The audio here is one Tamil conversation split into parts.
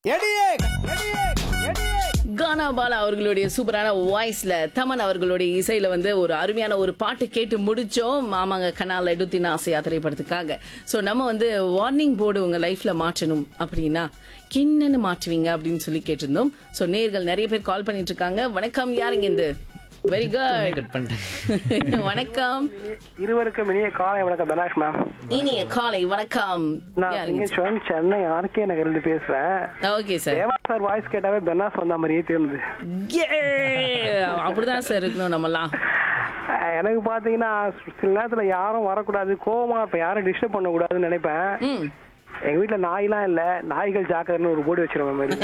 கானா பாலா அவர்களுடைய சூப்பரான வாய்ஸ்ல தமன் அவர்களுடைய இசையில வந்து ஒரு அருமையான ஒரு பாட்டு கேட்டு முடிச்சோம் மாமாங்க கனால எடுத்தின ஆசையா திரைப்படத்துக்காக சோ நம்ம வந்து வார்னிங் போர்டு உங்க லைஃப்ல மாற்றணும் அப்படின்னா என்னன்னு மாற்றுவீங்க அப்படின்னு சொல்லி கேட்டிருந்தோம் சோ நேர்கள் நிறைய பேர் கால் பண்ணிட்டு இருக்காங்க வணக்கம் யாருங்க இந்த வெரி குட் கட் பண்ணிட்டேன் வணக்கம் இருவருக்கும் இனிய காலை வணக்கம் தனாஷ் மேம் இனிய காலை வணக்கம் நான் யாருங்க சிங்கேஸ்வரன் சென்னை ஆர்கே நகர் இருந்து பேசுறேன் okay sir Deva sir voice கேட்டாவே பென்னாஸ் வந்த மாதிரியே தெரியுது அப்படிதான் சார் இருக்கணும் நம்மலாம் அஹ் எனக்கு பாத்தீங்கன்னா சில நேரத்துல யாரும் வரக்கூடாது கோவமா இப்ப யாரும் டிஸ்டர்ப் பண்ண கூடாதுன்னு நினைப்பேன் ம் எங்க வீட்டுல நாயெல்லாம் இல்ல நாய்கள் ஜாக்கிரன்னு ஒரு போர்டு வச்சிருவேன் மாதிரி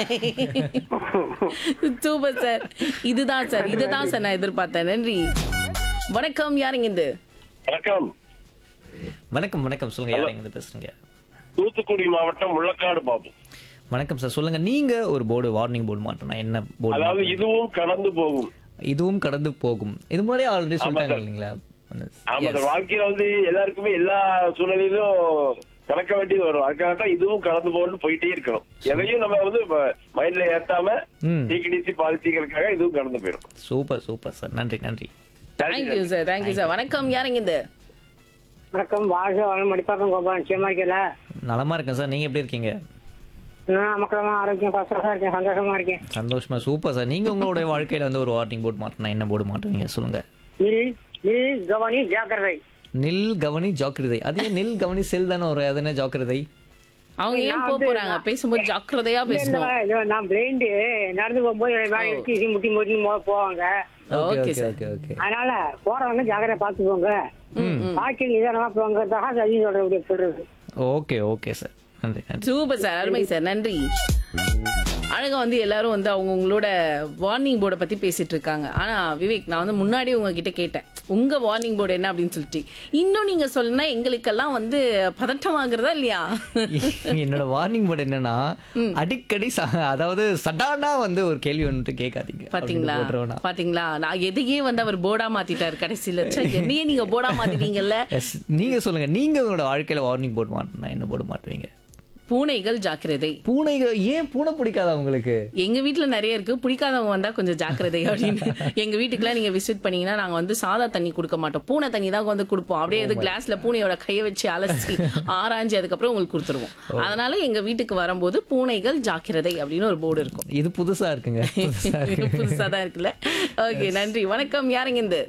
சூப்பர் சார் இதுதான் சார் இதுதான் சார் நான் எதிர்பார்த்தேன் நன்றி வணக்கம் யாருங்க இது வணக்கம் வணக்கம் வணக்கம் சொல்லுங்க யார் எங்க பேசுறீங்க தூத்துக்குடி மாவட்டம் முள்ளக்காடு பாபு வணக்கம் சார் சொல்லுங்க நீங்க ஒரு போர்டு வார்னிங் போர்டு மாட்டணும் என்ன அதாவது போர்டு இதுவும் கடந்து போகும் இதுவும் கடந்து போகும் இது முன்னாடி ஆல்ரெடி சொல்லிட்டாங்க சார். இல்லைங்களா ஆமா சார் வாழ்க்கையில வந்து எல்லாருக்குமே எல்லா சூழ்நிலையிலும் கலக்க வேண்டியது வரும் அதுக்காக தான் இதுவும் கடந்து போகணும்னு போயிட்டே இருக்கணும் எதையும் நம்ம வந்து மைண்ட்ல ஏத்தாம ம். டிசி பாலிசிகளுக்காக இதுவும் கடந்து போயிடும் சூப்பர் சூப்பர் சார் நன்றி நன்றி தேங்க்யூ சார் தேங்க்யூ சார் வணக்கம் யாருங்க இது வணக்கம் வாழ்க வளம் மடிப்பாக்கம் கோபால் நிச்சயமா இருக்கல நலமா இருக்கேன் சார் நீங்க எப்படி இருக்கீங்க நான் மக்களமா ஆரோக்கியம் பசங்களா இருக்கேன் சந்தோஷமா இருக்கேன் சந்தோஷமா சூப்பர் சார் நீங்க உங்களுடைய வாழ்க்கையில வந்து ஒரு வார்னிங் போர்டு மாட்டணும் என்ன போர்டு மாட்டுவீங்க சொல்லுங்க நில் நில் கவனி ஜாக்கிரதை நில் கவனி ஜாக்கிரதை அதே நில் கவனி செல் தானே ஒரு அது என்ன ஜாக்கிரதை அவங்க ஏன் போக போறாங்க பேசும்போது ஜாக்கிரதையா இல்ல, பேசணும் இல்ல, நான் பிரெயின்டு நடந்து போகும்போது வேலை இடிச்சு முட்டி முட்டி மோ- போவாங்க okay okay okay sir okay okay அதனால போறவங்க ஜாக்கிரதை பார்த்துக்கோங்க பாக்கி நிதானமா போங்கிறதாக சதி சொல்றது சொல்றது ஓகே ஓகே சார் நன்றி நன்றி சூப்பர் சார் அருமை சார் நன்றி அழகா வந்து எல்லாரும் வந்து அவங்க உங்களோட வார்னிங் போர்டை பத்தி பேசிட்டு இருக்காங்க ஆனா விவேக் நான் வந்து முன்னாடி உங்ககிட்ட கேட்டேன் உங்க வார்னிங் போர்டு என்ன அப்படின்னு சொல்லிட்டு இன்னும் நீங்க சொல்லுனா எங்களுக்கெல்லாம் வந்து பதட்டமாகிறதா இல்லையா என்னோட வார்னிங் போர்டு என்னன்னா அடிக்கடி ச- அதாவது சடானா வந்து ஒரு கேள்வி வந்துட்டு கேட்காதீங்க பாத்தீங்களா அப்படின்னு போட்டுருவேன் நான். பாத்தீங்களா நான் எதையே வந்து அவர் போர்டா மாத்திட்டாரு கடைசியில ச்சே, என்னையே நீங்க போர்டா மாத்திட்டீங்கல்ல Yes, நீங்க சொல்லுங்க நீங்க உங்களோட வாழ்க்கையில வார்னிங் போர்டு மாட்டணும் என்ன போர்டு மாட்டுவீங்க பூனைகள் ஜாக்கிரதை பூனைகள் ஏன் பூனை பிடிக்காதா உங்களுக்கு எங்க வீட்ல நிறைய இருக்கு பிடிக்காதவங்க வந்தா கொஞ்சம் ஜாக்கிரதை அப்படின்னு எங்க வீட்டுக்குலாம் நீங்க விசிட் பண்ணீங்கன்னா நாங்க வந்து சாதா தண்ணி கொடுக்க மாட்டோம் பூனை தண்ணி தான் வந்து கொடுப்போம் அப்படியே அது கிளாஸ்ல பூனையோட கையை வச்சு அலசி ஆராய்ஞ்சு அதுக்கப்புறம் உங்களுக்கு கொடுத்துருவோம் அதனால எங்க வீட்டுக்கு வரும்போது பூனைகள் ஜாக்கிரதை அப்படின்னு ஒரு போர்டு இருக்கும் இது புதுசா இருக்குங்க புதுசா இருக்கு. புதுசா தான் இருக்குல்ல ஓகே நன்றி வணக்கம் யாருங்க இந்த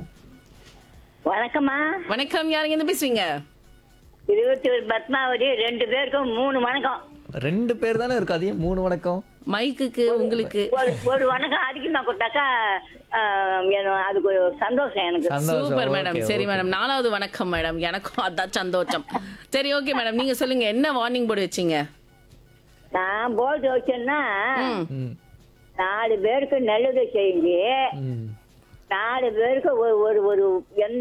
வணக்கம்மா வணக்கம் யாருங்க இருந்து பேசுறீங்க இருபத்தி ஒரு பத்மாவதி ரெண்டு பேருக்கும் மூணு வணக்கம் ரெண்டு பேர் தானே இருக்கு அதையும் மூணு வணக்கம் மைக்குக்கு உங்களுக்கு ஒரு ஒரு வணக்கம் அதிகமா கொடுத்தாக்கா ஆஹ், எனக்கு அதுக்கு ஒரு சந்தோஷம் எனக்கு சந்தோஷம் சூப்பர் மேடம் okay, சரி okay. மேடம் நாலாவது வணக்கம் மேடம் எனக்கும் அதான் சந்தோஷம் சரி ஓகே மேடம் நீங்க சொல்லுங்க என்ன வார்னிங் போர்டு வச்சீங்க நான் போட்டு வச்சேன்னா ம். ம், நாலு பேருக்கு நல்லது செஞ்சு ம். நாலு பேருக்கு ஒரு ஒரு ஒரு எந்த